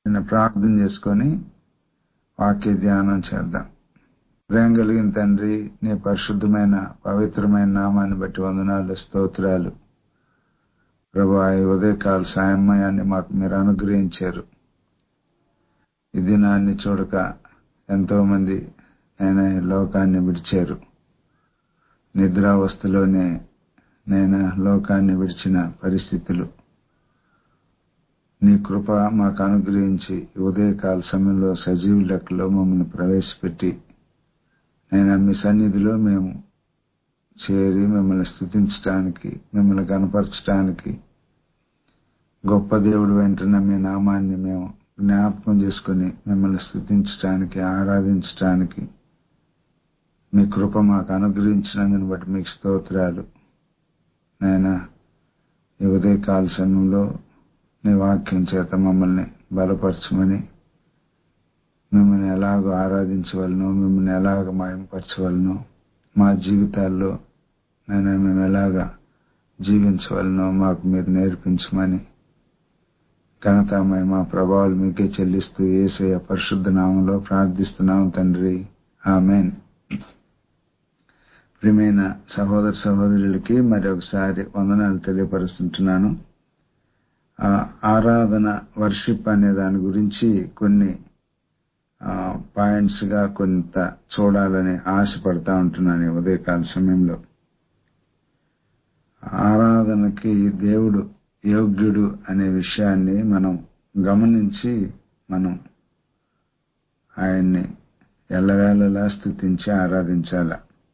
నిన్న ప్రార్థన చేసుకొని వాక్య ధ్యానం చేద్దాం ప్రేమ కలిగిన తండ్రి నీ పరిశుద్ధమైన పవిత్రమైన నామాన్ని బట్టి వందనాలు స్తోత్రాలు ప్రభు ఈ ఉదయకాల సాయమయాన్ని మాకు మీరు అనుగ్రహించారు ఈ దినాన్ని చూడక ఎంతో మంది ఆయన ఈ లోకాన్ని విడిచారు నిద్రావస్థలోనే నేను లోకాన్ని విడిచిన పరిస్థితులు నీ కృప మాకు అనుగ్రహించి ఈ ఉదయకాల సమయంలో సజీవ లెక్కలో మమ్మల్ని ప్రవేశపెట్టి నేను మీ సన్నిధిలో మేము చేరి మిమ్మల్ని స్థుతించడానికి మిమ్మల్ని కనపరచడానికి గొప్ప దేవుడు వెంటనే మీ నామాన్ని మేము జ్ఞాపకం చేసుకుని మిమ్మల్ని స్థుతించడానికి ఆరాధించడానికి మీ కృప మాకు అనుగ్రహించినందుని బట్టి మీకు స్తోత్రాలు నాయన ఈ ఉదయకాల సమయంలో నీ వాక్యం చేత మమ్మల్ని బలపరచమని మిమ్మల్ని ఎలాగో ఆరాధించవలను మిమ్మల్ని ఎలాగ మాయంపరచవలను మా జీవితాల్లో నేను మేము ఎలాగ జీవించవలనో మాకు మీరు నేర్పించమని ఘనతమై మా ప్రభావాలు మీకే చెల్లిస్తూ ఏసయ పరిశుద్ధ నామంలో ప్రార్థిస్తున్నాం తండ్రి ఆమెన్ ప్రియమైన సహోదర సహోదరులకి మరి ఒకసారి వందనాలు తెలియపరుస్తుంటున్నాను ఆరాధన వర్షిప్ అనే దాని గురించి కొన్ని పాయింట్స్ గా కొంత చూడాలని ఆశపడతా ఉంటున్నాను ఉదయకాల సమయంలో ఆరాధనకి దేవుడు యోగ్యుడు అనే విషయాన్ని మనం గమనించి మనం ఆయన్ని ఎల్లవేళలా స్థుతించి ఆరాధించాల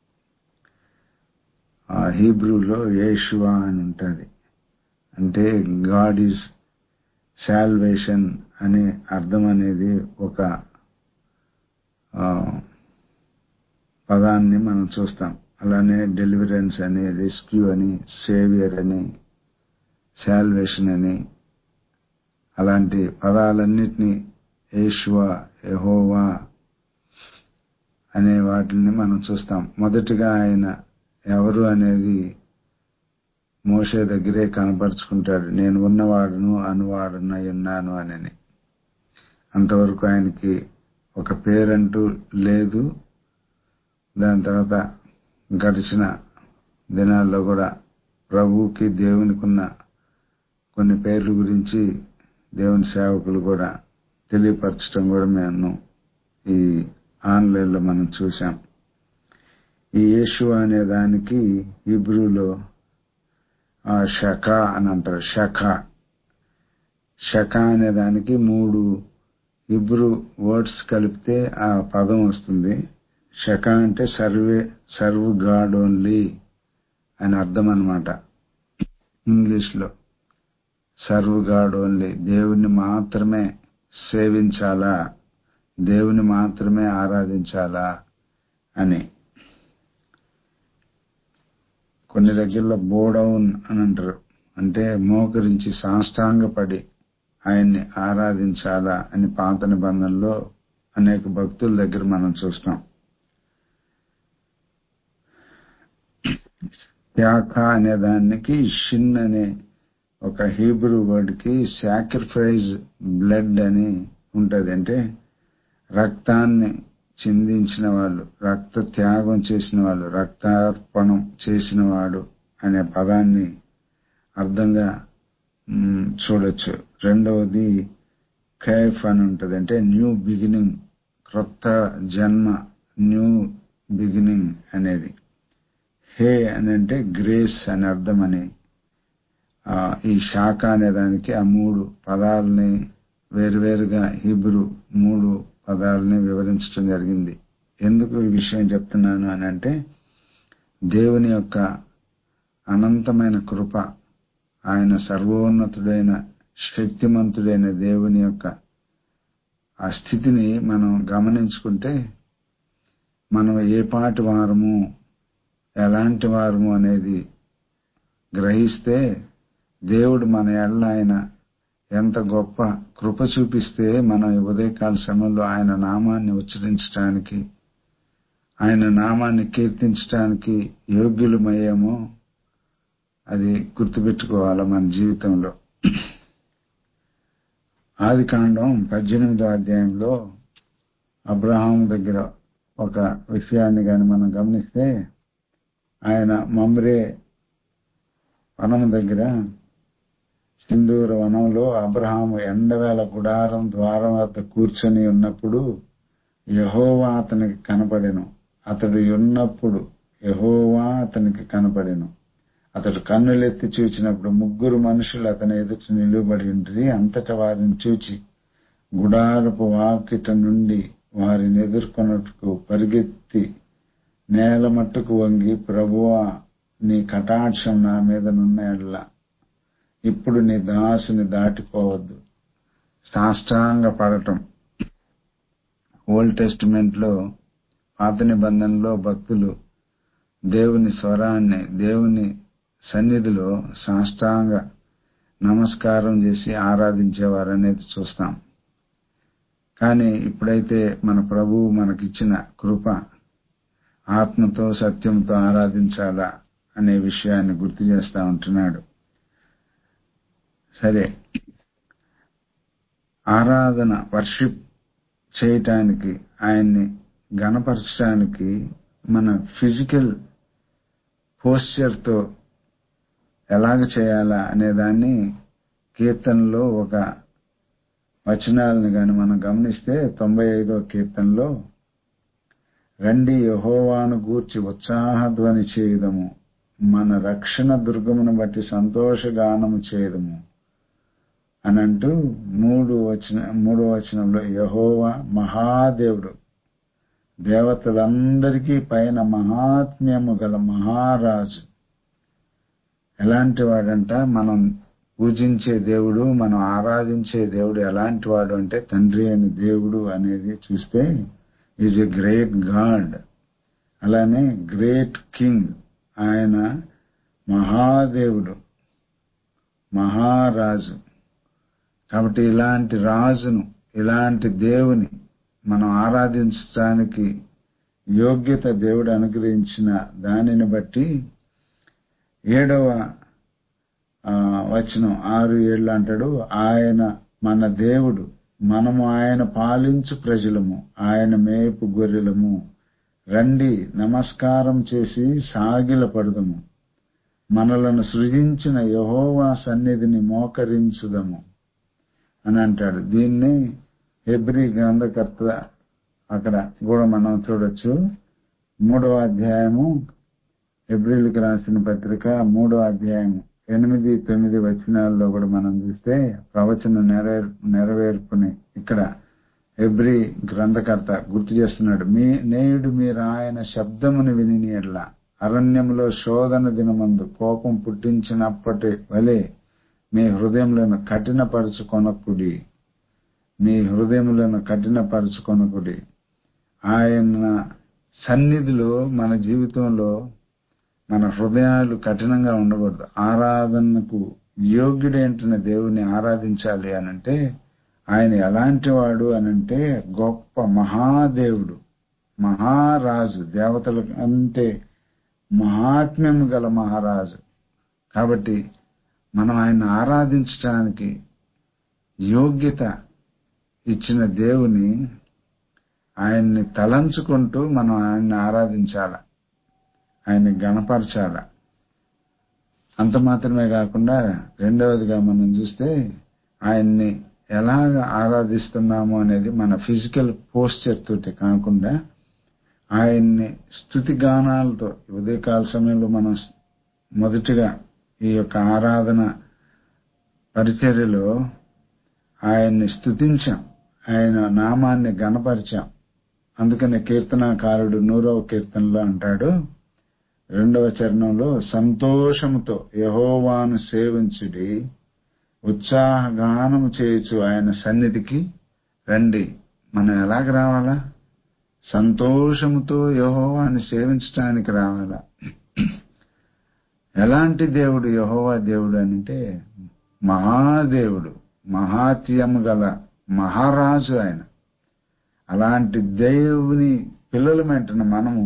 ఆ హీబ్రూలో యేషువా అని ఉంటుంది అంటే గాడ్ ఈజ్ శాల్వేషన్ అనే అర్థం అనేది ఒక పదాన్ని మనం చూస్తాం అలానే డెలివరెన్స్ అని రెస్క్యూ అని సేవియర్ అని శాల్వేషన్ అని అలాంటి పదాలన్నిటినీ ఏషువా ఎహోవా అనే వాటిని మనం చూస్తాం మొదటిగా ఆయన ఎవరు అనేది మోసే దగ్గరే కనపరుచుకుంటాడు నేను ఉన్నవాడును అనువాడును ఉన్నాను అని అంతవరకు ఆయనకి ఒక పేరంటూ లేదు దాని తర్వాత గడిచిన దినాల్లో కూడా ప్రభువుకి దేవునికి ఉన్న కొన్ని పేర్ల గురించి దేవుని సేవకులు కూడా తెలియపరచడం కూడా మేము ఈ ఆన్లైన్లో మనం చూసాం ఈ యేసు అనే దానికి హిబ్రూలో షక అని అంటారు షక షక అనే దానికి మూడు హిబ్రూ వర్డ్స్ కలిపితే ఆ పదం వస్తుంది షక అంటే సర్వే సర్వ్ గాడ్ ఓన్లీ అని అర్థం అనమాట ఇంగ్లీష్ లో సర్వ్ గాడ్ ఓన్లీ దేవుణ్ణి మాత్రమే సేవించాలా దేవుని మాత్రమే ఆరాధించాలా అని కొన్ని దగ్గరలో బోడౌన్ అని అంటారు అంటే మోకరించి సాష్టాంగపడి ఆయన్ని ఆరాధించాలా అని పాత నిబంధనలో అనేక భక్తుల దగ్గర మనం చూస్తాం యాక అనే దానికి షిన్ అనే ఒక హీబ్రూ వర్డ్ కి సాక్రిఫైజ్ బ్లడ్ అని ఉంటది అంటే రక్తాన్ని చిందించిన వాళ్ళు రక్త త్యాగం చేసిన వాళ్ళు రక్తార్పణం చేసిన వాడు అనే పదాన్ని అర్థంగా చూడొచ్చు రెండవది ఖైఫ్ అని ఉంటుంది అంటే న్యూ బిగినింగ్ క్రొత్త జన్మ న్యూ బిగినింగ్ అనేది హే అని అంటే గ్రేస్ అని అర్థం అని ఈ శాఖ అనే దానికి ఆ మూడు పదాలని వేరువేరుగా హిబ్రు మూడు పదాలని వివరించడం జరిగింది ఎందుకు ఈ విషయం చెప్తున్నాను అని అంటే దేవుని యొక్క అనంతమైన కృప ఆయన సర్వోన్నతుడైన శక్తిమంతుడైన దేవుని యొక్క ఆ స్థితిని మనం గమనించుకుంటే మనం ఏ పాటి వారము ఎలాంటి వారము అనేది గ్రహిస్తే దేవుడు మన ఎల్ల ఆయన ఎంత గొప్ప కృప చూపిస్తే మనం ఈ ఉదయకాల సమయంలో ఆయన నామాన్ని ఉచ్చరించడానికి ఆయన నామాన్ని కీర్తించడానికి యోగ్యులమయ్యేమో అది గుర్తుపెట్టుకోవాలి మన జీవితంలో ఆది కాండం పద్దెనిమిదో అధ్యాయంలో అబ్రహాం దగ్గర ఒక విషయాన్ని కానీ మనం గమనిస్తే ఆయన మమ్రే వనం దగ్గర సింధూర వనంలో అబ్రహాము ఎండవేల గుడారం ద్వారం వద్ద కూర్చొని ఉన్నప్పుడు యహోవా అతనికి కనపడెను అతడు ఉన్నప్పుడు యహోవా అతనికి కనపడెను అతడు కన్నులెత్తి చూచినప్పుడు ముగ్గురు మనుషులు అతని ఎదుట నిలువబడి ఉండి అంతటా వారిని చూచి గుడారపు వాకిట నుండి వారిని ఎదుర్కొన్నట్టుకు పరిగెత్తి నేల మట్టుకు వంగి ప్రభువా నీ కటాక్షం నా మీద నున్న ఇప్పుడు నీ దాసుని దాటిపోవద్దు సాష్టాంగ పడటం ఓల్డ్ టెస్టిమెంట్ లో పాత నిబంధనలో భక్తులు దేవుని స్వరాన్ని దేవుని సన్నిధిలో సాష్టాంగ నమస్కారం చేసి ఆరాధించేవారు అనేది చూస్తాం కానీ ఇప్పుడైతే మన ప్రభువు మనకిచ్చిన కృప ఆత్మతో సత్యంతో ఆరాధించాలా అనే విషయాన్ని గుర్తు చేస్తా ఉంటున్నాడు సరే ఆరాధన వర్షిప్ చేయటానికి ఆయన్ని గణపరచడానికి మన ఫిజికల్ పోస్చర్తో ఎలాగ చేయాలా అనే దాన్ని కీర్తనలో ఒక వచనాలను గాని మనం గమనిస్తే తొంభై ఐదో కీర్తనలో రండి యహోవాను గూర్చి ఉత్సాహధ్వని చేయదము మన రక్షణ దుర్గమును బట్టి సంతోషగానము చేయదము అని అంటూ మూడు వచన మూడో వచనంలో యహోవా మహాదేవుడు దేవతలందరికీ పైన మహాత్మ్యము గల మహారాజు ఎలాంటి వాడంట మనం పూజించే దేవుడు మనం ఆరాధించే దేవుడు ఎలాంటి వాడు అంటే తండ్రి అని దేవుడు అనేది చూస్తే ఈజ్ ఎ గ్రేట్ గాడ్ అలానే గ్రేట్ కింగ్ ఆయన మహాదేవుడు మహారాజు కాబట్టి ఇలాంటి రాజును ఇలాంటి దేవుని మనం ఆరాధించడానికి యోగ్యత దేవుడు అనుగ్రహించిన దానిని బట్టి ఏడవ వచనం ఆరు ఏళ్ళు అంటాడు ఆయన మన దేవుడు మనము ఆయన పాలించు ప్రజలము ఆయన మేపు గొర్రెలము రండి నమస్కారం చేసి సాగిల పడదము మనలను సృజించిన యహోవా సన్నిధిని మోకరించుదము అని అంటాడు దీన్ని హెబ్రి గ్రంథకర్త అక్కడ కూడా మనం చూడొచ్చు మూడవ అధ్యాయము ఎబ్రిల్కి రాసిన పత్రిక మూడో అధ్యాయం ఎనిమిది తొమ్మిది వచనాల్లో కూడా మనం చూస్తే ప్రవచన నెరవేర్ నెరవేర్పుని ఇక్కడ ఎబ్రి గ్రంథకర్త గుర్తు చేస్తున్నాడు మీ నేయుడు మీరు ఆయన శబ్దమును విని ఎడ్ల అరణ్యంలో శోధన దినమందు కోపం పుట్టించినప్పటి వలె మీ హృదయములను కఠినపరుచుకొనకుడి మీ హృదయములను కఠినపరుచుకొనకుడి ఆయన సన్నిధిలో మన జీవితంలో మన హృదయాలు కఠినంగా ఉండకూడదు ఆరాధనకు యోగ్యుడేంటిన దేవుని ఆరాధించాలి అనంటే ఆయన ఎలాంటి వాడు అనంటే గొప్ప మహాదేవుడు మహారాజు దేవతల అంటే మహాత్మ్యం గల మహారాజు కాబట్టి మనం ఆయన ఆరాధించడానికి యోగ్యత ఇచ్చిన దేవుని ఆయన్ని తలంచుకుంటూ మనం ఆయన్ని ఆరాధించాల ఆయన్ని గణపరచాల అంత మాత్రమే కాకుండా రెండవదిగా మనం చూస్తే ఆయన్ని ఎలాగ ఆరాధిస్తున్నాము అనేది మన ఫిజికల్ పోస్చర్ తోటి కాకుండా ఆయన్ని స్థుతి గానాలతో ఉదయకాల సమయంలో మనం మొదటిగా ఈ యొక్క ఆరాధన పరిచర్యలో ఆయన్ని స్థుతించాం ఆయన నామాన్ని గణపరిచాం అందుకనే కీర్తనాకారుడు నూరవ కీర్తనలో అంటాడు రెండవ చరణంలో సంతోషముతో యహోవాను సేవించుడి ఉత్సాహగానము చేయొచ్చు ఆయన సన్నిధికి రండి మనం ఎలాగ రావాలా సంతోషముతో యహోవాని సేవించడానికి రావాలా ఎలాంటి దేవుడు యహోవా దేవుడు అంటే మహాదేవుడు మహాత్యము గల మహారాజు ఆయన అలాంటి దేవుని పిల్లలమంటున్న మనము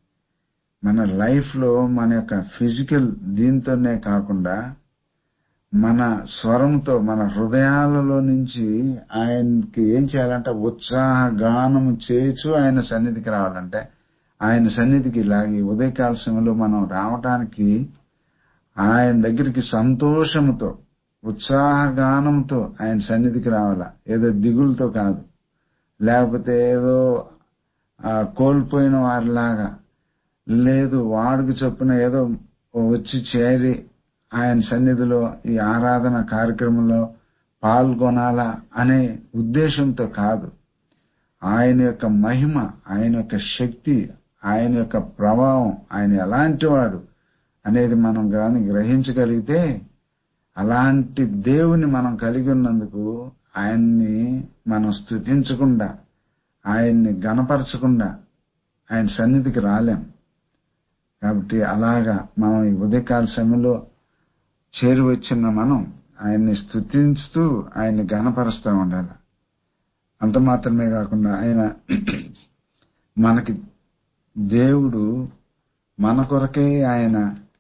మన లైఫ్లో మన యొక్క ఫిజికల్ దీంతోనే కాకుండా మన స్వరంతో మన హృదయాలలో నుంచి ఆయనకి ఏం చేయాలంటే ఉత్సాహ గానము చేయొచ్చు ఆయన సన్నిధికి రావాలంటే ఆయన సన్నిధికి ఇలాగే ఉదయకాల సమయంలో మనం రావటానికి ఆయన దగ్గరికి సంతోషముతో ఉత్సాహగానంతో ఆయన సన్నిధికి రావాలా ఏదో దిగులతో కాదు లేకపోతే ఏదో ఆ, కోల్పోయిన వారిలాగా లేదు వాడికి చొప్పున ఏదో వచ్చి చేరి ఆయన సన్నిధిలో ఈ ఆరాధన కార్యక్రమంలో పాల్గొనాలా అనే ఉద్దేశంతో కాదు ఆయన యొక్క మహిమ ఆయన యొక్క శక్తి ఆయన యొక్క ప్రభావం ఆయన ఎలాంటి వాడు అనేది మనం కానీ గ్రహించగలిగితే అలాంటి దేవుని మనం కలిగి ఉన్నందుకు ఆయన్ని మనం స్థుతించకుండా ఆయన్ని గణపరచకుండా ఆయన సన్నిధికి రాలేం కాబట్టి అలాగా మనం ఈ ఉదయకాల సమయంలో చేరి వచ్చిన మనం ఆయన్ని స్థుతిస్తూ ఆయన్ని గణపరుస్తూ ఉండాలి అంత మాత్రమే కాకుండా ఆయన మనకి దేవుడు మన కొరకే ఆయన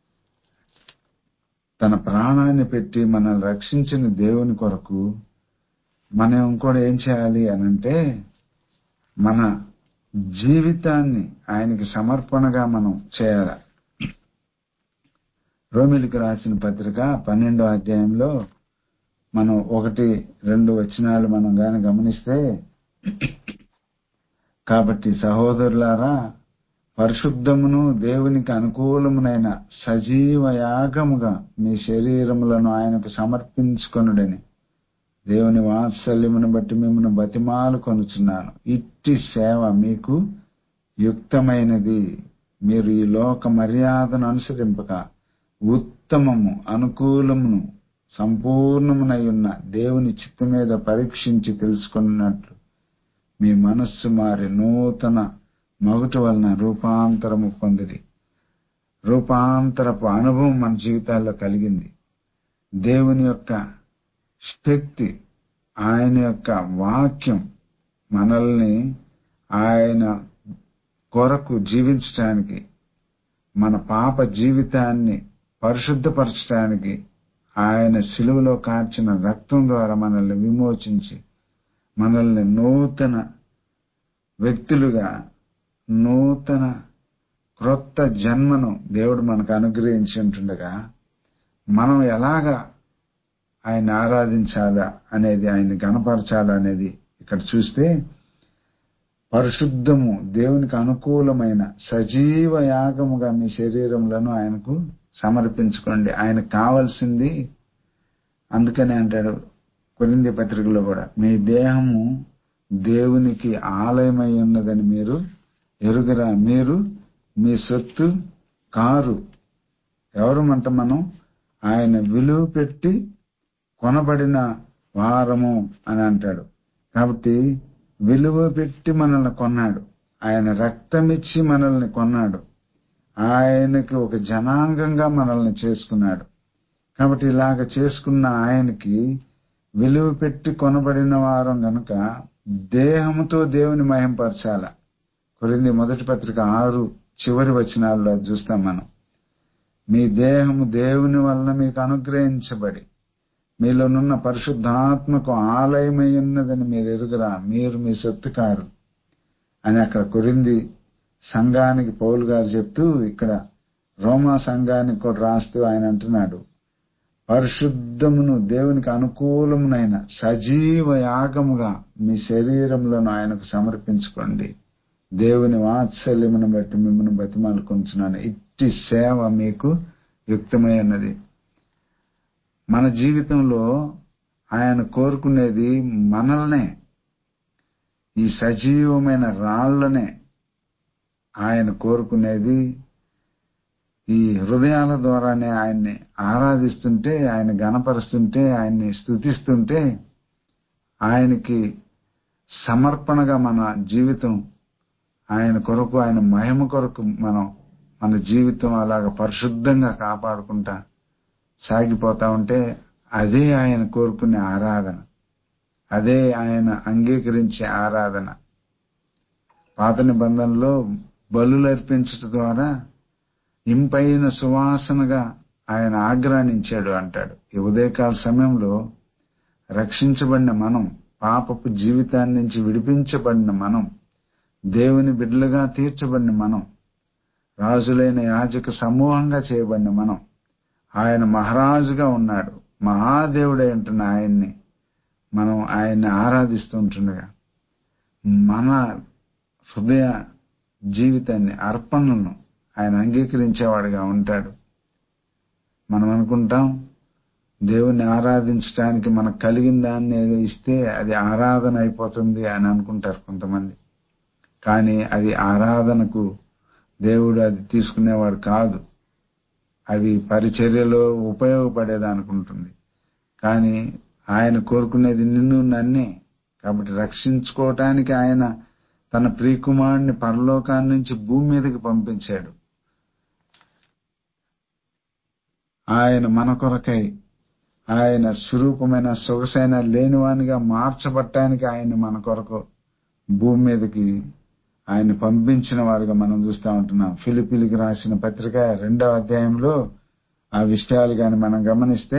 తన ప్రాణాన్ని పెట్టి మనల్ని రక్షించిన దేవుని కొరకు మనం కూడా ఏం చేయాలి అనంటే మన జీవితాన్ని ఆయనకి సమర్పణగా మనం చేయాలి రోమిలికి రాసిన పత్రిక పన్నెండో అధ్యాయంలో మనం ఒకటి రెండు వచనాలు మనం గాని గమనిస్తే కాబట్టి సహోదరులారా పరిశుద్ధమును దేవునికి అనుకూలమునైన సజీవ యాగముగా మీ శరీరములను ఆయనకు సమర్పించుకొనుడని దేవుని వాత్సల్యమును బట్టి మిమ్మల్ని బతిమాలు కొనుచున్నాను ఇట్టి సేవ మీకు యుక్తమైనది మీరు ఈ లోక మర్యాదను అనుసరింపక ఉత్తమము అనుకూలమును సంపూర్ణమునై ఉన్న దేవుని చిత్త మీద పరీక్షించి తెలుసుకున్నట్లు మీ మనస్సు మారి నూతన మగుట వలన రూపాంతరము పొందిది రూపాంతరపు అనుభవం మన జీవితాల్లో కలిగింది దేవుని యొక్క శక్తి ఆయన యొక్క వాక్యం మనల్ని ఆయన కొరకు జీవించటానికి మన పాప జీవితాన్ని పరిశుద్ధపరచడానికి ఆయన సిలువలో కార్చిన రక్తం ద్వారా మనల్ని విమోచించి మనల్ని నూతన వ్యక్తులుగా నూతన క్రొత్త జన్మను దేవుడు మనకు అనుగ్రహించి ఉంటుండగా మనం ఎలాగా ఆయన ఆరాధించాలా అనేది ఆయన గణపరచాలా అనేది ఇక్కడ చూస్తే పరిశుద్ధము దేవునికి అనుకూలమైన సజీవ యాగముగా మీ శరీరములను ఆయనకు సమర్పించుకోండి ఆయనకు కావాల్సింది అందుకనే అంటాడు కొరింది పత్రికలో కూడా మీ దేహము దేవునికి ఆలయమై ఉన్నదని మీరు ఎరుగరా మీరు మీ సొత్తు కారు ఎవరమంట మనం ఆయన విలువ పెట్టి కొనబడిన వారము అని అంటాడు కాబట్టి విలువ పెట్టి మనల్ని కొన్నాడు ఆయన రక్తమిచ్చి మనల్ని కొన్నాడు ఆయనకి ఒక జనాంగంగా మనల్ని చేసుకున్నాడు కాబట్టి ఇలాగ చేసుకున్న ఆయనకి విలువ పెట్టి కొనబడిన వారం గనుక దేహముతో దేవుని మహింపరచాల కొరింది మొదటి పత్రిక ఆరు చివరి వచనాల్లో అది చూస్తాం మనం మీ దేహము దేవుని వలన మీకు అనుగ్రహించబడి మీలోనున్న పరిశుద్ధాత్మకు ఆలయమై ఉన్నదని మీరు ఎరుగురా మీరు మీ సొత్తు కారు అని అక్కడ కొరింది సంఘానికి పౌలు గారు చెప్తూ ఇక్కడ రోమా సంఘానికి కూడా రాస్తూ ఆయన అంటున్నాడు పరిశుద్ధమును దేవునికి అనుకూలమునైన సజీవ యాగముగా మీ శరీరములను ఆయనకు సమర్పించుకోండి దేవుని వాత్సల్యమును బట్టి మిమ్మల్ని బతిమాలుకుంటున్నాను ఇట్టి సేవ మీకు యుక్తమై ఉన్నది మన జీవితంలో ఆయన కోరుకునేది మనల్నే ఈ సజీవమైన రాళ్లనే ఆయన కోరుకునేది ఈ హృదయాల ద్వారానే ఆయన్ని ఆరాధిస్తుంటే ఆయన గణపరుస్తుంటే ఆయన్ని స్థుతిస్తుంటే ఆయనకి సమర్పణగా మన జీవితం ఆయన కొరకు ఆయన మహిమ కొరకు మనం మన జీవితం అలాగ పరిశుద్ధంగా కాపాడుకుంటా సాగిపోతా ఉంటే అదే ఆయన కోరుకునే ఆరాధన అదే ఆయన అంగీకరించే ఆరాధన పాత నిబంధనలో బలులు అర్పించడం ద్వారా ఇంపైన సువాసనగా ఆయన ఆగ్రహించాడు అంటాడు ఈ ఉదయకాల సమయంలో రక్షించబడిన మనం పాపపు జీవితాన్ని నుంచి విడిపించబడిన మనం దేవుని బిడ్డలుగా తీర్చబడిన మనం రాజులైన యాజక సమూహంగా చేయబడిన మనం ఆయన మహారాజుగా ఉన్నాడు మహాదేవుడై ఉంటున్న ఆయన్ని మనం ఆయన్ని ఆరాధిస్తుంటుండగా మన హృదయ జీవితాన్ని అర్పణలను ఆయన అంగీకరించేవాడిగా ఉంటాడు మనం అనుకుంటాం దేవుణ్ణి ఆరాధించడానికి మనకు కలిగిన దాన్ని ఏదో ఇస్తే అది ఆరాధన అయిపోతుంది అని అనుకుంటారు కొంతమంది కానీ అది ఆరాధనకు దేవుడు అది తీసుకునేవాడు కాదు అవి పరిచర్యలో ఉపయోగపడేది అనుకుంటుంది కానీ ఆయన కోరుకునేది నిన్ను నన్నే కాబట్టి రక్షించుకోవటానికి ఆయన తన ప్రియకుమారుని పరలోకాన్ని నుంచి భూమి మీదకి పంపించాడు ఆయన మన కొరకై ఆయన స్వరూపమైన సొగసైన లేనివానిగా మార్చబట్టానికి ఆయన మన కొరకు భూమి మీదకి ఆయన పంపించిన వారుగా మనం చూస్తూ ఉంటున్నాం ఫిలిపిలికి రాసిన పత్రిక రెండవ అధ్యాయంలో ఆ విషయాలు కానీ మనం గమనిస్తే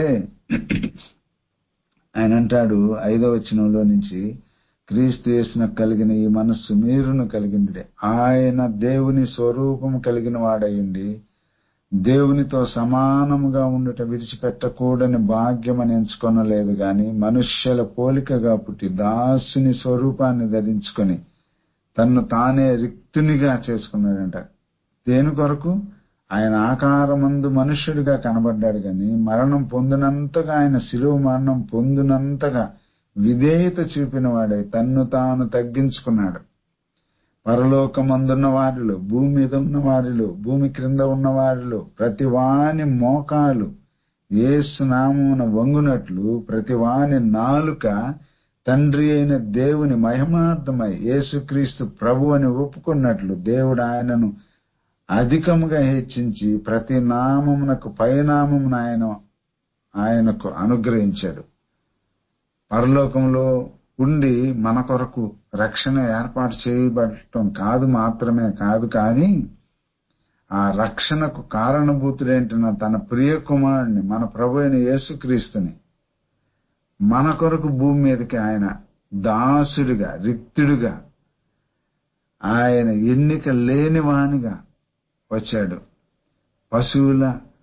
ఆయన అంటాడు ఐదవ వచనంలో నుంచి క్రీస్తు యేసునకు కలిగిన ఈ మనస్సు మీరును కలిగింది ఆయన దేవుని స్వరూపము కలిగిన వాడయింది దేవునితో సమానముగా ఉండుట విడిచిపెట్టకూడని భాగ్యమని ఎంచుకొనలేదు గాని మనుష్యుల పోలికగా పుట్టి దాసుని స్వరూపాన్ని ధరించుకొని తన్ను తానే రిక్తునిగా చేసుకున్నాడంట దేని కొరకు ఆయన ఆకారమందు మనుష్యుడిగా కనబడ్డాడు గాని మరణం పొందినంతగా ఆయన శిలువ మరణం పొందినంతగా విధేయత చూపిన వాడై తన్ను తాను తగ్గించుకున్నాడు పరలోకమందున్న వారిలో భూమి మీద ఉన్న వారిలో భూమి క్రింద ఉన్న వారిలో ప్రతి వాని మోకాలు ఏసునామమున వంగునట్లు ప్రతి వాని నాలుక తండ్రి అయిన దేవుని మహిమార్థమై యేసుక్రీస్తు ప్రభు అని ఒప్పుకున్నట్లు దేవుడు ఆయనను అధికముగా హెచ్చించి ప్రతి నామమునకు పైనామమున ఆయన ఆయనకు అనుగ్రహించాడు పరలోకంలో ఉండి మన కొరకు రక్షణ ఏర్పాటు చేయబడటం కాదు మాత్రమే కాదు కానీ ఆ రక్షణకు కారణభూతుడేంటున్న తన ప్రియ కుమారుని మన ప్రభు అయిన యేసుక్రీస్తుని మన కొరకు భూమి మీదకి ఆయన దాసుడిగా రిక్తుడిగా ఆయన ఎన్నిక లేనివానిగా వచ్చాడు పశువుల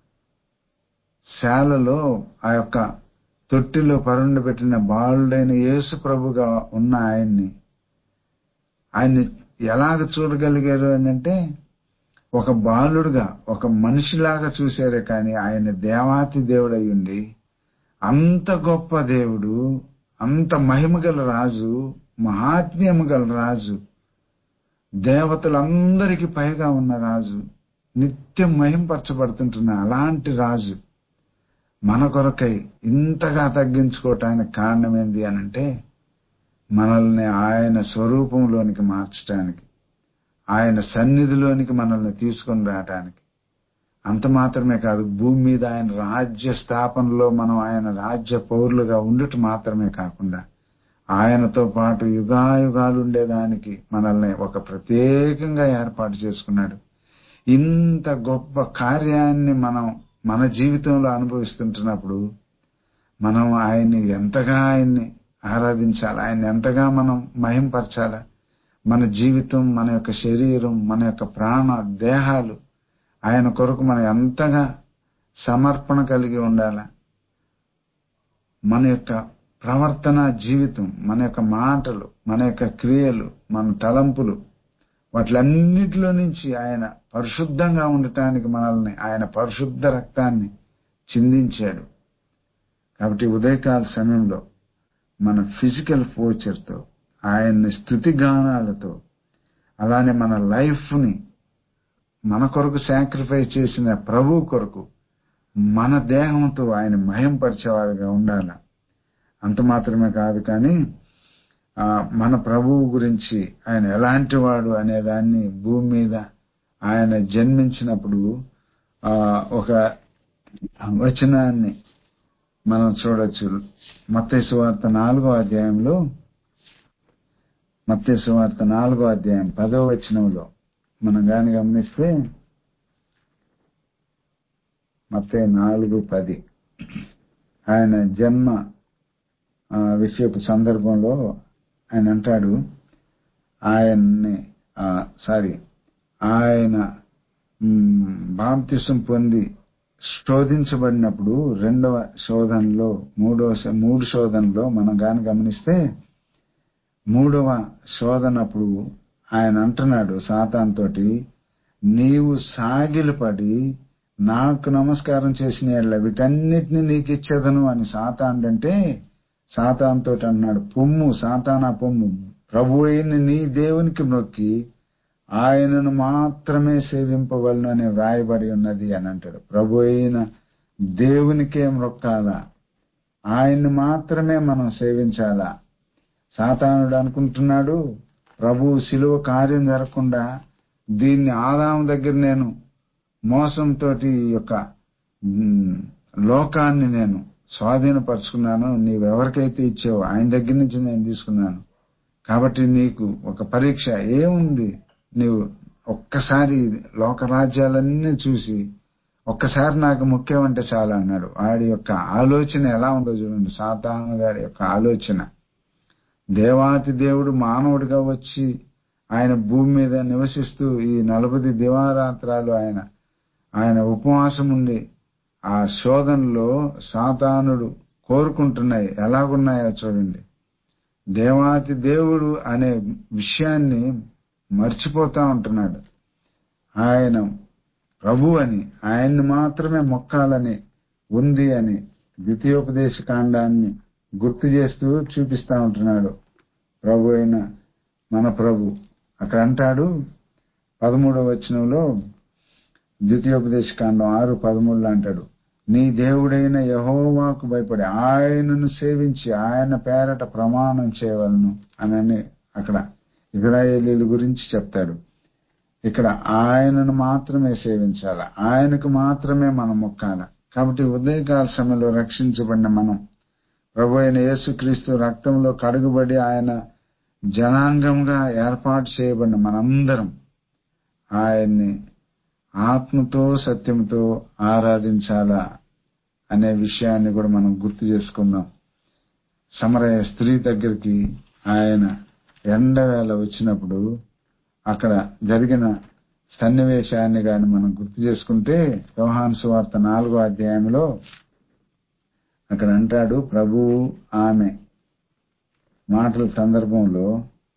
శాలలో ఆ యొక్క తొట్టిలో పరుండి పెట్టిన బాలుడైన యేసు ప్రభుగా ఉన్న ఆయన్ని ఆయన్ని ఎలాగ చూడగలిగారు అని అంటే ఒక బాలుడుగా ఒక మనిషిలాగా చూశారే కానీ ఆయన దేవాతి దేవుడై ఉండి అంత గొప్ప దేవుడు అంత మహిమ గల రాజు మహాత్మ్యము గల రాజు దేవతలందరికీ పైగా ఉన్న రాజు నిత్యం మహింపరచబడుతుంటున్న అలాంటి రాజు మన కొరకై ఇంతగా తగ్గించుకోవటానికి కారణం ఏంది అనంటే మనల్ని ఆయన స్వరూపంలోనికి మార్చడానికి ఆయన సన్నిధిలోనికి మనల్ని తీసుకొని రావటానికి అంత మాత్రమే కాదు భూమి మీద ఆయన రాజ్య స్థాపనలో మనం ఆయన రాజ్య పౌరులుగా ఉండుట మాత్రమే కాకుండా ఆయనతో పాటు యుగాయుగాలు ఉండేదానికి మనల్ని ఒక ప్రత్యేకంగా ఏర్పాటు చేసుకున్నాడు ఇంత గొప్ప కార్యాన్ని మనం మన జీవితంలో అనుభవిస్తుంటున్నప్పుడు మనం ఆయన్ని ఎంతగా ఆయన్ని ఆరాధించాలి ఆయన ఎంతగా మనం మహింపరచాలి మన జీవితం మన యొక్క శరీరం మన యొక్క ప్రాణ దేహాలు ఆయన కొరకు మనం ఎంతగా సమర్పణ కలిగి ఉండాలి మన యొక్క ప్రవర్తన జీవితం మన యొక్క మాటలు మన యొక్క క్రియలు మన తలంపులు వాటిలన్నిటిలో నుంచి ఆయన పరిశుద్ధంగా ఉండటానికి మనల్ని ఆయన పరిశుద్ధ రక్తాన్ని చిందించాడు కాబట్టి ఉదయకాల సమయంలో మన ఫిజికల్ ఫోచర్తో ఆయన్ని స్థుతి గానాలతో అలానే మన లైఫ్ని మన కొరకు సాక్రిఫైస్ చేసిన ప్రభు కొరకు మన దేహంతో ఆయన మహింపరిచేవాడిగా ఉండాలి అంత మాత్రమే కాదు కానీ మన ప్రభువు గురించి ఆయన ఎలాంటి వాడు అనే దాన్ని భూమి మీద ఆయన జన్మించినప్పుడు ఒక వచనాన్ని మనం చూడొచ్చు మత్తేసు వార్త నాలుగో అధ్యాయంలో మత్తేసు వార్త నాలుగో అధ్యాయం పదో వచనంలో మనం గాని గమనిస్తే మత్తే నాలుగు పది ఆయన జన్మ ఆ, విషయపు సందర్భంలో ఆయన అంటాడు ఆయన్ని ఆ, సారీ ఆయన మ్, బాప్తిసం పొంది శోధించబడినప్పుడు రెండవ శోధనలో మూడవ శ- మూడు శోధనలో మనం గాని గమనిస్తే మూడవ శోధనప్పుడు ఆయన అంటున్నాడు సాతాన్ తోటి నీవు సాగిలపడి నాకు నమస్కారం చేసిన యెడల వీటన్నిటిని నీకు ఇచ్చేదను అని సాతాన్ అంటే సాతాన్ తోటి అన్నాడు పొమ్ము సాతానా పొమ్ము ప్రభు అయిన నీ దేవునికి మొక్కి ఆయనను మాత్రమే సేవింపవలను అని వ్రాయబడి ఉన్నది అని అంటాడు ప్రభు అయిన దేవునికే మొక్కాలా ఆయన్ని మాత్రమే మనం సేవించాలా సాతానుడు అనుకుంటున్నాడు ప్రభు శిలువ కార్యం జరగకుండా దీన్ని ఆదాము దగ్గర నేను మోసంతో ఈ యొక్క మ్, లోకాన్ని నేను స్వాధీనపరుచుకున్నాను నీవెవరికైతే ఇచ్చావో ఆయన దగ్గర నుంచి నేను తీసుకున్నాను కాబట్టి నీకు ఒక పరీక్ష ఏముంది నీవు ఒక్కసారి లోక రాజ్యాలన్నీ చూసి ఒక్కసారి నాకు ముఖ్యం అంటే చాలా అన్నాడు వాడి యొక్క ఆలోచన ఎలా ఉందో చూడండి సాతాను గారి యొక్క ఆలోచన దేవాతి దేవుడు మానవుడిగా వచ్చి ఆయన భూమి మీద నివసిస్తూ ఈ నలభై దివారాత్రాలు ఆయన ఆయన ఉపవాసం ఉండి ఆ శోధనలో సాతానుడు కోరుకుంటున్నాయి ఎలాగున్నాయో చూడండి దేవాతి దేవుడు అనే విషయాన్ని మర్చిపోతా ఉంటున్నాడు ఆయన ప్రభు అని ఆయన్ని మాత్రమే మొక్కాలని ఉంది అని ద్వితీయోపదేశ కాండాన్ని గుర్తు చేస్తూ చూపిస్తా ఉంటున్నాడు ప్రభు అయిన మన ప్రభు అక్కడ అంటాడు పదమూడవ వచనంలో ద్వితీయోపదేశ కాండం ఆరు పదమూడులో అంటాడు నీ దేవుడైన యహోవాకు భయపడి ఆయనను సేవించి ఆయన పేరట ప్రమాణం చేయవలను అని అక్కడ ఇజ్రాయేలీల గురించి చెప్తాడు ఇక్కడ ఆయనను మాత్రమే సేవించాల ఆయనకు మాత్రమే మనం మొక్కాల కాబట్టి ఉదయకాల సమయంలో రక్షించబడిన మనం ప్రభు అయిన యేసుక్రీస్తు రక్తంలో కడుగుబడి ఆయన జనాంగంగా ఏర్పాటు చేయబడిన మనందరం ఆయన్ని ఆత్మతో సత్యంతో ఆరాధించాలా అనే విషయాన్ని కూడా మనం గుర్తు చేసుకుందాం సమరయ స్త్రీ దగ్గరికి ఆయన ఎండవేళ వచ్చినప్పుడు అక్కడ జరిగిన సన్నివేశాన్ని గాని మనం గుర్తు చేసుకుంటే యోహాను సువార్త నాలుగో అధ్యాయంలో అక్కడ అంటాడు ప్రభువు ఆమె మాటల సందర్భంలో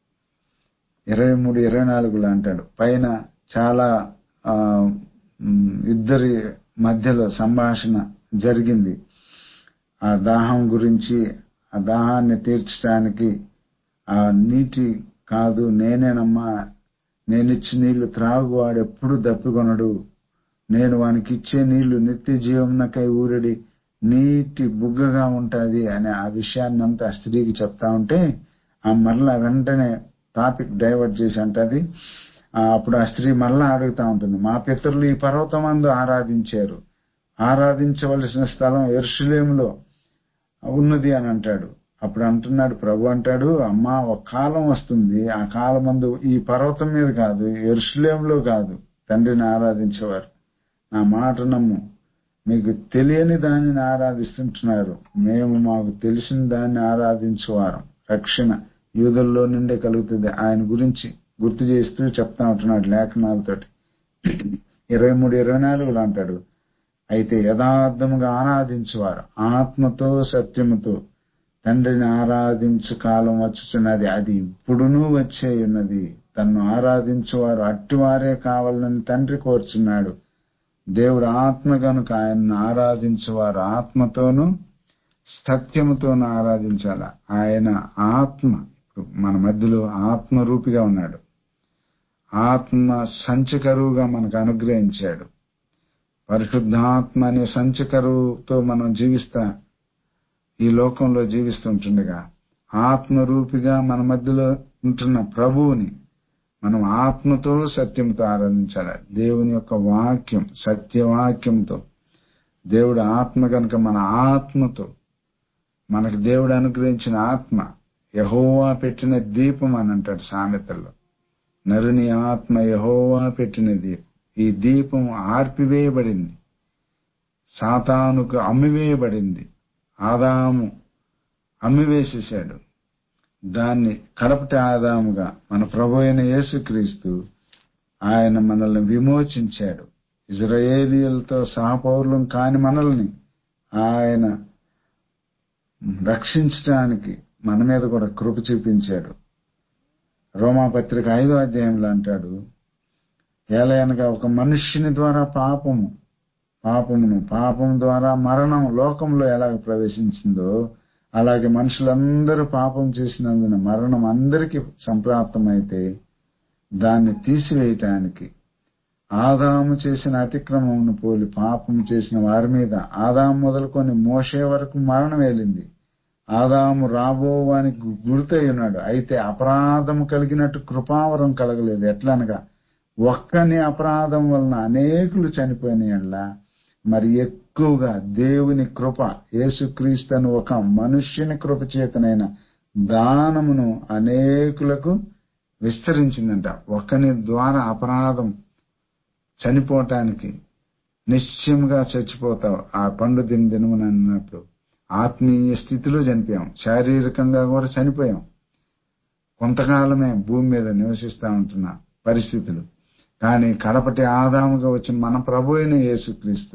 ఇరవై మూడు ఇరవై నాలుగులో అంటాడు పైన చాలా ఆ, మ్, ఇద్దరి మధ్యలో సంభాషణ జరిగింది ఆ దాహం గురించి ఆ దాహాన్ని తీర్చడానికి ఆ నీటి కాదు నేనేనమ్మా నేనిచ్చి నీళ్లు త్రాగువాడు ఎప్పుడు దప్పికొనడు నేను వానికి ఇచ్చే నీళ్లు నిత్య జీవమునకై ఊరడి నీటి బుగ్గగా ఉంటది అనే ఆ విషయాన్ని అంతా ఆ స్త్రీకి చెప్తా ఉంటే ఆ మరలా వెంటనే టాపిక్ డైవర్ట్ చేసి అంటది ఆ, అప్పుడు ఆ స్త్రీ మరలా అడుగుతా ఉంటుంది మా పితరులు ఈ పర్వతమందు ఆరాధించారు ఆరాధించవలసిన స్థలం ఎరుషులేములో ఉన్నది అని అంటాడు అప్పుడు అంటున్నాడు ప్రభు అంటాడు అమ్మా ఒక కాలం వస్తుంది ఆ కాలం మందు ఈ పర్వతం మీద కాదు ఎరుషులేంలో కాదు తండ్రిని ఆరాధించేవారు నా మాట నమ్ము మీకు తెలియని దానిని ఆరాధిస్తుంటున్నారు మేము మాకు తెలిసిన దాన్ని ఆరాధించేవారం రక్షణ యూదుల్లో నుండే కలుగుతుంది ఆయన గురించి గుర్తు చేస్తూ చెప్తా ఉంటున్నాడు లేఖనాలతోటి ఇరవై మూడు ఇరవై నాలుగులో అంటాడు అయితే యథార్థముగా ఆరాధించువారు ఆత్మతో సత్యముతో తండ్రిని ఆరాధించు కాలం వచ్చుచున్నది అది ఇప్పుడునూ వచ్చే ఉన్నది తన్ను ఆరాధించువారు అట్టివారే కావాలని తండ్రి కోరుచున్నాడు దేవుడు ఆత్మ గనుక ఆయన్ను ఆరాధించువారు ఆత్మతోనూ సత్యముతోనూ ఆరాధించాల ఆయన ఆత్మ ఇప్పుడు మన మధ్యలో ఆత్మరూపిగా ఉన్నాడు ఆత్మ సంచకరువుగా మనకు అనుగ్రహించాడు పరిశుద్ధాత్మ అనే సంచకరువుతో మనం జీవిస్తా ఈ లోకంలో జీవిస్తుంటుండగా ఆత్మరూపిగా మన మధ్యలో ఉంటున్న ప్రభువుని మనం ఆత్మతో సత్యంతో ఆరాధించాలి దేవుని యొక్క వాక్యం సత్యవాక్యంతో దేవుడు ఆత్మ కనుక మన ఆత్మతో మనకు దేవుడు అనుగ్రహించిన ఆత్మ యహోవా పెట్టిన దీపం అని అంటాడు సామెతల్లో నరుని ఆత్మ యహోవా పెట్టిన దీపం ఈ దీపం ఆర్పివేయబడింది సాతానుకు అమ్మివేయబడింది ఆదాము అమ్మివేసేశాడు దాన్ని కడపటి ఆదాముగా మన ప్రభు అయిన యేసుక్రీస్తు ఆయన మనల్ని విమోచించాడు ఇజ్రాయేలీలతో సహపౌరులం కాని మనల్ని ఆయన రక్షించడానికి మన మీద కూడా కృప చూపించాడు రోమాపత్రిక ఐదో అధ్యాయంలో అంటాడు ఏలయనగా ఒక మనుష్యుని ద్వారా పాపము పాపమును పాపం ద్వారా మరణం లోకంలో ఎలాగ ప్రవేశించిందో అలాగే మనుషులందరూ పాపం చేసినందున మరణం అందరికీ సంప్రాప్తమైతే దాన్ని తీసివేయటానికి ఆదాము చేసిన అతిక్రమమును పోలి పాపం చేసిన వారి మీద ఆదాము మొదలుకొని మోసే వరకు మరణం వేలింది ఆదాము రాబోవానికి గుర్తయి ఉన్నాడు అయితే అపరాధము కలిగినట్టు కృపావరం కలగలేదు ఎట్లనగా ఒక్కని అపరాధం వలన అనేకులు చనిపోయిన మరి ఎక్కువగా దేవుని కృప యేసుక్రీస్తును ఒక మనుష్యుని కృప చేతనైన దానమును అనేకులకు విస్తరించిందంట ఒకని ద్వారా అపరాధం చనిపోవటానికి నిశ్చయంగా చచ్చిపోతావు ఆ పండు దిన దినమున అన్నప్పుడు ఆత్మీయ స్థితిలో చనిపోయాం శారీరకంగా కూడా చనిపోయాం కొంతకాలమే భూమి మీద నివసిస్తా ఉంటున్న పరిస్థితులు కానీ కడపటి ఆదాముగా వచ్చిన మన ప్రభు అయిన యేసుక్రీస్తు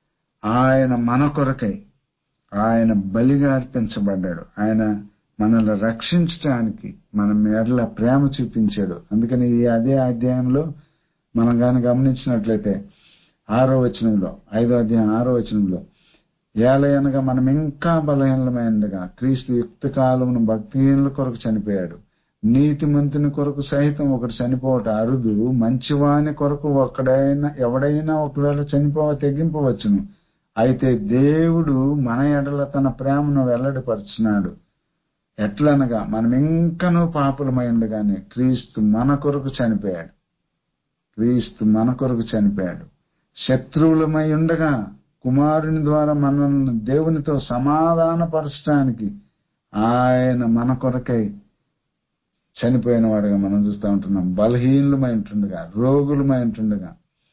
ఆయన మన కొరకై ఆయన బలిగా అర్పించబడ్డాడు ఆయన మనల్ని రక్షించడానికి మన మేడల ప్రేమ చూపించాడు అందుకని ఈ అదే అధ్యాయంలో మనం కానీ గమనించినట్లయితే ఆరో వచనంలో ఐదో అధ్యాయం ఆరో వచనంలో ఏలయనగా మనం ఇంకా బలహీనమైనగా క్రీస్తు యుక్త కాలమును భక్తిహీనుల కొరకు చనిపోయాడు నీతిమంతుని కొరకు సహితం ఒకటి చనిపోవట అరుదు మంచివాని కొరకు ఒకడైనా ఎవడైనా ఒకవేళ చనిపోవ తెగింపవచ్చును అయితే దేవుడు మన ఎడల తన ప్రేమను వెల్లడిపరుచున్నాడు ఎట్లనగా మనం ఇంకనూ పాపులమై ఉండగానే క్రీస్తు మన కొరకు చనిపోయాడు క్రీస్తు మన కొరకు చనిపోయాడు శత్రువులమై ఉండగా కుమారుని ద్వారా మనల్ని దేవునితో సమాధానపరచడానికి ఆయన మన కొరకై చనిపోయిన వాడుగా మనం చూస్తూ ఉంటున్నాం బలహీనులమై ఉంటుండగా రోగులమై ఉంటుండగా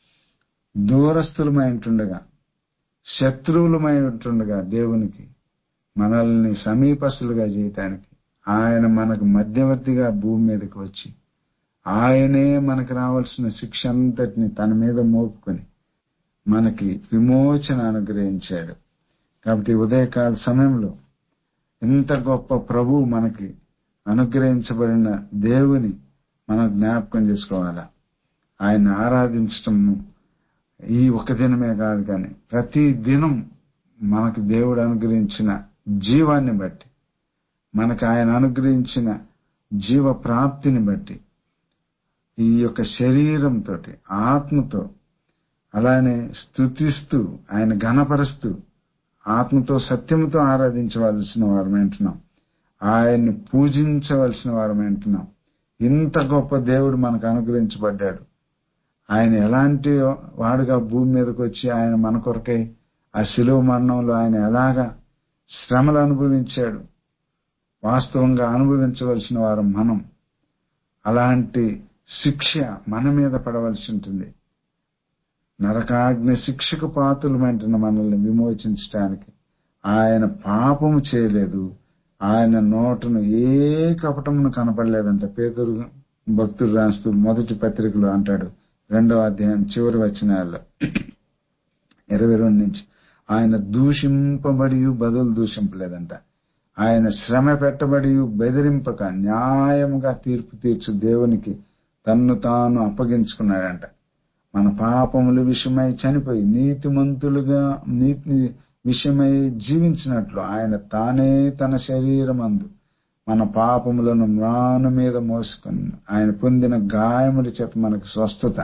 దూరస్తులమై ఉంటుండగా శత్రువులమై ఉంటుండగా దేవునికి మనల్ని సమీపస్తులుగా చేయటానికి ఆయన మనకు మధ్యవర్తిగా భూమి మీదకి వచ్చి ఆయనే మనకు రావాల్సిన శిక్ష అంతటిని తన మీద మోపుకొని మనకి విమోచన అనుగ్రహించాడు కాబట్టి ఉదయకాల సమయంలో ఇంత గొప్ప ప్రభు మనకి అనుగ్రహించబడిన దేవుని మనం జ్ఞాపకం చేసుకోవాలా ఆయన ఆరాధించటం ఈ ఒక దినమే కాదు కానీ ప్రతి దినం మనకు దేవుడు అనుగ్రహించిన జీవాన్ని బట్టి మనకు ఆయన అనుగ్రహించిన జీవ ప్రాప్తిని బట్టి ఈ యొక్క శరీరంతో ఆత్మతో అలానే స్థుతిస్తూ ఆయన ఘనపరుస్తూ ఆత్మతో సత్యముతో ఆరాధించవలసిన వారు అంటున్నాం ఆయన్ని పూజించవలసిన వారు అంటున్నాం ఇంత గొప్ప దేవుడు మనకు అనుగ్రహించబడ్డాడు ఆయన ఎలాంటి వాడుగా భూమి మీదకి వచ్చి ఆయన మన కొరకై ఆ శిలువ మరణంలో ఆయన ఎలాగా శ్రమలు అనుభవించాడు వాస్తవంగా అనుభవించవలసిన వారు మనం అలాంటి శిక్ష మన మీద పడవలసి ఉంటుంది నరకాగ్ని శిక్షకు పాత్రలమంటున్న మనల్ని విమోచించడానికి ఆయన పాపము చేయలేదు ఆయన నోటను ఏ కపటమును కనపడలేదంట పేదరు భక్తుడు రాస్తూ మొదటి పత్రికలో అంటాడు రెండవ అధ్యాయం చివరి వచనాల్లో ఇరవై రెండు నుంచి ఆయన దూషింపబడి బదులు దూషింపలేదంట ఆయన శ్రమ పెట్టబడి బెదిరింపక న్యాయముగా తీర్పు తీర్చు దేవునికి తన్ను తాను అప్పగించుకున్నాడంట మన పాపముల విషయమై చనిపోయి నీతిమంతులుగా నీతి విషయమై జీవించినట్లు ఆయన తానే తన శరీరమందు మన పాపములను మ్రాను మీద మోసుకుని ఆయన పొందిన గాయముల చేత మనకు స్వస్థత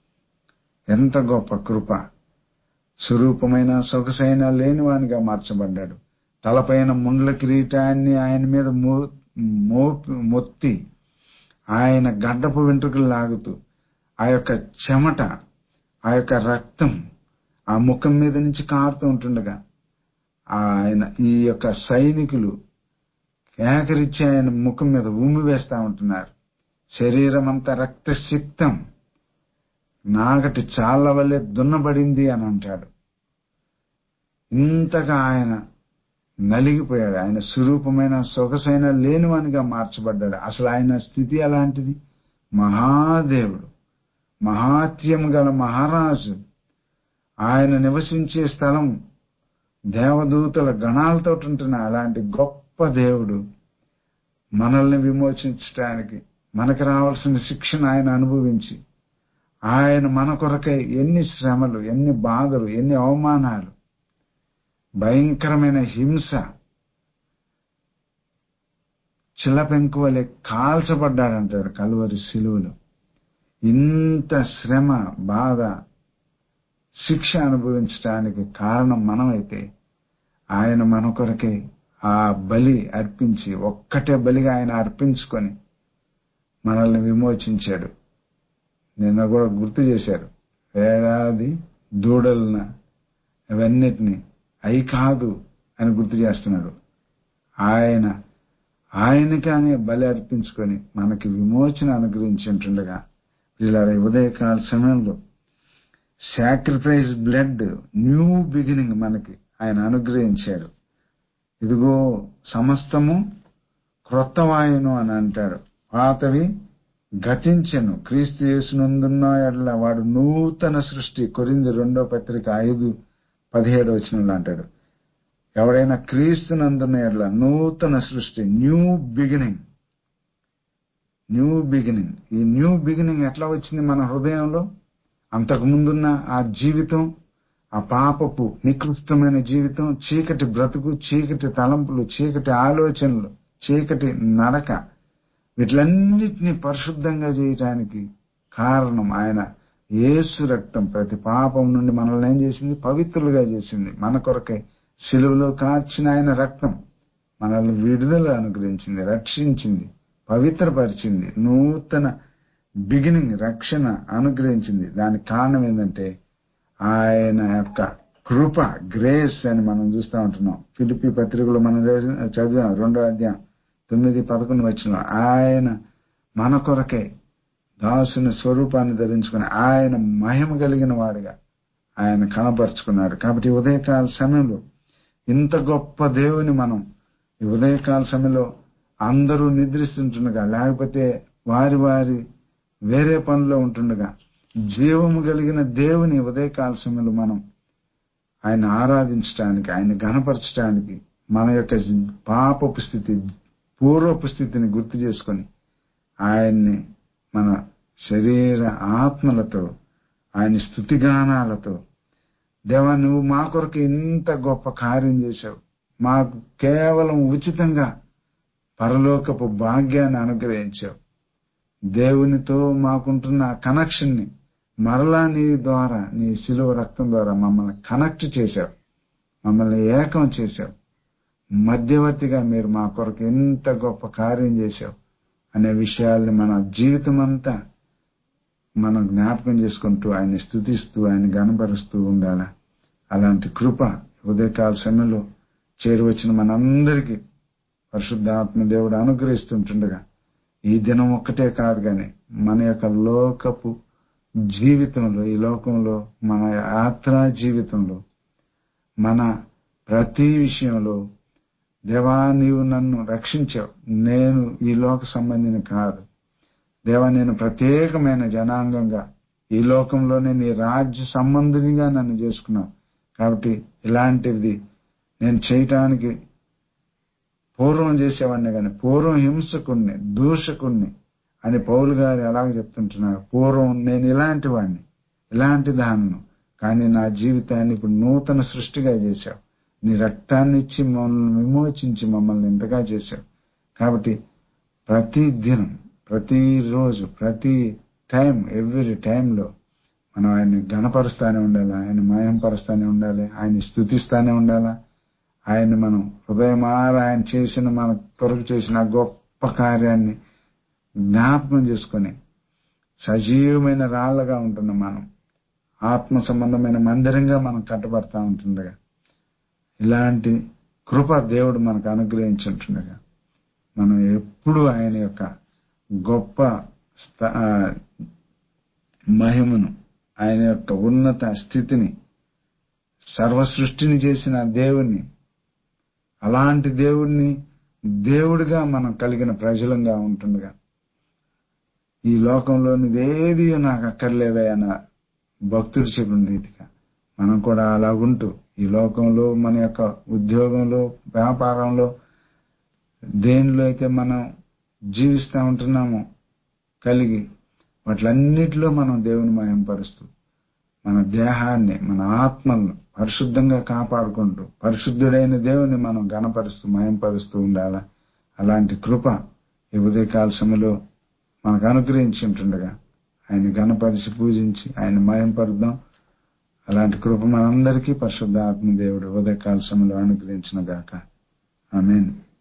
ఎంత గొప్ప కృప స్వరూపమైన సొగసైన లేనివానిగా మార్చబడ్డాడు తలపైన ముండ్ల కిరీటాన్ని ఆయన మీద మొత్తి ఆయన గడ్డపు వెంట్రుకలు లాగుతూ ఆ యొక్క చెమట ఆ యొక్క రక్తం ఆ ముఖం మీద నుంచి కారుతూ ఉంటుండగా ఆయన ఈ యొక్క సైనికులు కేకరించి ఆయన ముఖం మీద ఉమ్మి వేస్తా ఉంటున్నారు శరీరం అంతా రక్తసిక్తం నాగటి చాలా వల్లే దున్నబడింది అని అంటాడు ఇంతగా ఆయన నలిగిపోయాడు ఆయన స్వరూపమైన సొగసైన లేనివానిగా మార్చబడ్డాడు అసలు ఆయన స్థితి ఎలాంటిది మహాదేవుడు మహాత్యం గల మహారాజు ఆయన నివసించే స్థలం దేవదూతల గణాలతో ఉంటున్న అలాంటి గొప్ప దేవుడు మనల్ని విమోచించడానికి మనకు రావాల్సిన శిక్షణ ఆయన అనుభవించి ఆయన మన కొరకై ఎన్ని శ్రమలు ఎన్ని బాధలు ఎన్ని అవమానాలు భయంకరమైన హింస చిల్లపెంకు వలె కాల్చబడ్డాడంటాడు కలువరి శిలువలో ఇంత శ్రమ బాధ శిక్ష అనుభవించడానికి కారణం మనమైతే ఆయన మన కొరకే ఆ బలి అర్పించి ఒక్కటే బలిగా ఆయన అర్పించుకొని మనల్ని విమోచించాడు నిన్న కూడా గుర్తు చేశారు వేలాది దూడలన అవన్నిటిని అయి కాదు అని గుర్తు చేస్తున్నాడు ఆయన ఆయనకానే బలి అర్పించుకొని మనకి విమోచన అనుగ్రహించి ఉంటుండగా ఇలా ఉదయకాల సమయంలో సాక్రిఫైస్ బ్లడ్ న్యూ బిగినింగ్ మనకి ఆయన అనుగ్రహించాడు ఇదిగో సమస్తము క్రొత్త వాయును అని అంటాడు పాతవి గతించెను క్రీస్తు యేసునందున్న ఎడల వాడు నూతన సృష్టి కొరింది రెండో పత్రిక ఐదు పదిహేడు వచనంలో అంటాడు ఎవడైనా క్రీస్తు నందున్న ఎడల నూతన సృష్టి న్యూ బిగినింగ్ న్యూ బిగినింగ్ ఈ న్యూ బిగినింగ్ ఎట్లా వచ్చింది మన హృదయంలో అంతకు ముందున్న ఆ జీవితం ఆ పాపపు నికృష్టమైన జీవితం చీకటి బ్రతుకు చీకటి తలంపులు చీకటి ఆలోచనలు చీకటి నడక వీటిలన్నిటినీ పరిశుద్ధంగా చేయటానికి కారణం ఆయన యేసు రక్తం ప్రతి పాపం నుండి మనల్ని ఏం చేసింది పవిత్రులుగా చేసింది మన కొరకై సిలువలో కార్చిన ఆయన రక్తం మనల్ని విడుదల అనుగ్రహించింది రక్షించింది పవిత్రపరిచింది నూతన బిగినింగ్ రక్షణ అనుగ్రహించింది దానికి కారణం ఏంటంటే ఆయన యొక్క కృప గ్రేస్ అని మనం చూస్తూ ఉంటున్నాం ఫిలిపి పత్రికలో మనం చదివాం రెండో అధ్యాయం తొమ్మిది పదకొండు వచ్చిన ఆయన మన కొరకే దాసుని స్వరూపాన్ని ధరించుకుని ఆయన మహిమ కలిగిన వాడిగా ఆయన కనపరుచుకున్నాడు కాబట్టి ఉదయకాల సమయంలో ఇంత గొప్ప దేవుని మనం ఈ ఉదయకాల సమయంలో అందరూ నిద్రిస్తుంటుండగా లేకపోతే వారి వారి వేరే పనిలో ఉంటుండగా జీవము కలిగిన దేవుని ఉదయకాల సమయంలో మనం ఆయన ఆరాధించడానికి ఆయన గణపరచడానికి మన యొక్క పాపపు స్థితి పూర్వపు స్థితిని గుర్తు చేసుకొని ఆయన్ని మన శరీర ఆత్మలతో ఆయన స్థుతిగానాలతో దేవా నువ్వు మా కొరకు ఇంత గొప్ప కార్యం చేశావు మాకు కేవలం ఉచితంగా పరలోకపు భాగ్యాన్ని అనుగ్రహించావు దేవునితో మాకుంటున్న కనెక్షన్ని మరలా నీ ద్వారా నీ శిలువ రక్తం ద్వారా మమ్మల్ని కనెక్ట్ చేశావు మమ్మల్ని ఏకం చేశావు మధ్యవర్తిగా మీరు మా కొరకు ఎంత గొప్ప కార్యం చేశావు అనే విషయాల్ని మన జీవితం అంతా మనం జ్ఞాపకం చేసుకుంటూ ఆయన్ని స్థుతిస్తూ ఆయన గనపరుస్తూ ఉండాలా అలాంటి కృప ఉదయకాల సమయంలో చేరువచ్చిన మనందరికీ పరిశుద్ధాత్మ దేవుడు అనుగ్రహిస్తుంటుండగా ఈ దినం ఒక్కటే కాదు కానీ మన యొక్క లోకపు జీవితంలో ఈ లోకంలో మన యాత్రా జీవితంలో మన ప్రతి విషయంలో దేవా నీవు నన్ను రక్షించావు నేను ఈ లోక సంబంధిని కాదు దేవా నేను ప్రత్యేకమైన జనాంగంగా ఈ లోకంలోనే నీ రాజ్య సంబంధినిగా నన్ను చేసుకున్నావు కాబట్టి ఇలాంటిది నేను చేయటానికి పూర్వం చేసేవాడిని కానీ పూర్వం హింసకుణ్ణి దూషకుణ్ణి అని పౌలు గారు ఎలాగ చెప్తుంటున్నారు పూర్వం నేను ఇలాంటి వాడిని ఇలాంటి దాన్ని కానీ నా జీవితాన్ని ఇప్పుడు నూతన సృష్టిగా చేశావు నీ రక్తాన్ని ఇచ్చి మమ్మల్ని విమోచించి మమ్మల్ని ఇంతగా చేశావు కాబట్టి ప్రతి దినం ప్రతి రోజు ప్రతి టైం ఎవ్రీ టైంలో మనం ఆయన్ని గణపరుస్తానే ఉండాలి ఆయన మాయంపరుస్తానే ఉండాలి ఆయన్ని స్థుతిస్తానే ఉండాలా ఆయన్ని మనం హృదయమార ఆయన చేసిన మన కొరకు చేసిన గొప్ప కార్యాన్ని జ్ఞాపకం చేసుకొని సజీవమైన రాళ్లగా ఉంటున్న మనం ఆత్మ సంబంధమైన మందిరంగా మనం కట్టబడతా ఉంటుండగా ఇలాంటి కృప దేవుడు మనకు అనుగ్రహించుంటుండగా మనం ఎప్పుడు ఆయన యొక్క గొప్ప మహిమను ఆయన యొక్క ఉన్నత స్థితిని సర్వ సృష్టిని చేసిన దేవుణ్ణి అలాంటి దేవుణ్ణి దేవుడిగా మనం కలిగిన ప్రజలంగా ఉంటుండగా ఈ లోకంలోనిదేది నాకు అక్కర్లేదా అన్న భక్తుడు చెప్పిన రీతిగా మనం కూడా అలాగుంటూ ఈ లోకంలో మన యొక్క ఉద్యోగంలో వ్యాపారంలో దేనిలో అయితే మనం జీవిస్తూ ఉంటున్నామో కలిగి వాటిలన్నిటిలో మనం దేవుని మయంపరుస్తూ మన దేహాన్ని మన ఆత్మలను పరిశుద్ధంగా కాపాడుకుంటూ పరిశుద్ధుడైన దేవుని మనం గణపరుస్తూ మయంపరుస్తూ ఉండాలా అలాంటి కృప ఈ ఉదయకాల సమయంలో మనకు అనుగ్రహించి ఉంటుండగా ఆయన గణపరిచి పూజించి ఆయన మయంపరుద్దాం అలాంటి కృప మనందరికీ పరిశుద్ధ ఆత్మ దేవుడు ఉదయకాల సమయంలో అనుగ్రహించిన గాక ఆమెన్